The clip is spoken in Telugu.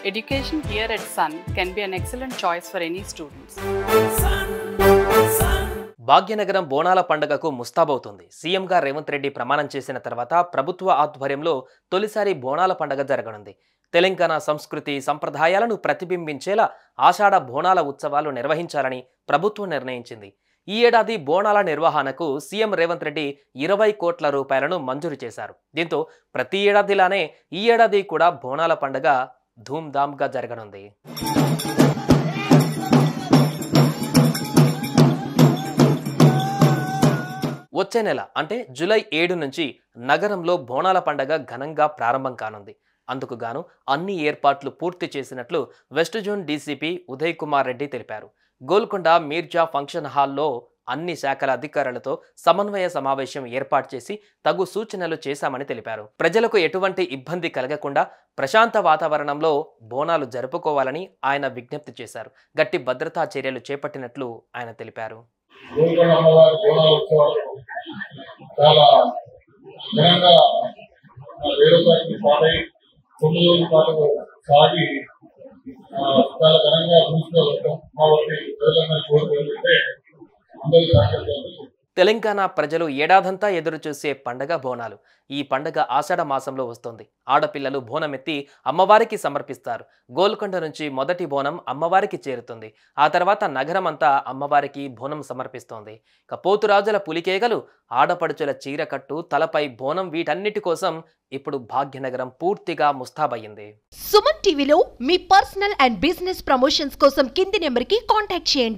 Education here at Sun can be an excellent choice for any students. Bhagyanagaram బోనాల పండుగకు ముస్తాబవుతుంది సీఎంగా రేవంత్ రెడ్డి ప్రమాణం చేసిన తర్వాత ప్రభుత్వ ఆధ్వర్యంలో తొలిసారి బోనాల పండుగ జరగనుంది తెలంగాణ సంస్కృతి సంప్రదాయాలను ప్రతిబింబించేలా ఆషాఢ బోనాల ఉత్సవాలు నిర్వహించాలని ప్రభుత్వం నిర్ణయించింది ఈ ఏడాది బోనాల నిర్వహణకు సీఎం రేవంత్ రెడ్డి ఇరవై కోట్ల రూపాయలను మంజూరు చేశారు దీంతో ప్రతి ఏడాదిలానే ఈ ఏడాది కూడా బోనాల పండుగ ధూమ్ధామ్గా జరగనుంది వచ్చే నెల అంటే జూలై ఏడు నుంచి నగరంలో బోనాల పండగ ఘనంగా ప్రారంభం కానుంది అందుకు గాను అన్ని ఏర్పాట్లు పూర్తి చేసినట్లు west zone DCP Uday Kumar Reddy తెలిపారు గోల్కొండ మీర్జా ఫంక్షన్ హాల్లో అన్ని శాఖల అధికారులతో సమన్వయ సమావేశం ఏర్పాటు చేసి తగు సూచనలు చేశామని తెలిపారు ప్రజలకు ఎటువంటి ఇబ్బంది కలగకుండా ప్రశాంత వాతావరణంలో బోనాలు జరుపుకోవాలని ఆయన విజ్ఞప్తి చేశారు గట్టి భద్రతా చర్యలు చేపట్టినట్లు ఆయన తెలిపారు గోల్కొండ అమ్మవారి బోనాల ఉత్సవాలు చాలా ఘనంగా వేరే పార్టీ స్టార్ట్ అయ్యి తొమ్మిది రోజుల పాటు సాగి ఆ, చాలా ఘనంగా మున్సిపల్ అమ్మవారిని ప్రజలందరూ కోరుకుంటుంటే అందరూ సహకరించాలి తెలంగాణ ప్రజలు ఏడాదంతా ఎదురు చూసే పండగ బోనాలు ఈ పండగ ఆషాఢ మాసంలో వస్తుంది ఆడపిల్లలు బోనమెత్తి అమ్మవారికి సమర్పిస్తారు గోల్కొండ నుంచి మొదటి బోనం అమ్మవారికి చేరుతుంది ఆ తర్వాత నగరం అంతా అమ్మవారికి బోనం సమర్పిస్తోంది ఇక పోతురాజుల పులికేగలు ఆడపడుచుల చీరకట్టు తలపై బోనం వీటన్నిటి కోసం ఇప్పుడు భాగ్యనగరం పూర్తిగా ముస్తాబయ్యింది సుమన్ టీవీలో మీ పర్సనల్ అండ్ బిజినెస్ ప్రమోషన్స్ కోసం కింది నెంబర్కి కాంటాక్ట్ చేయండి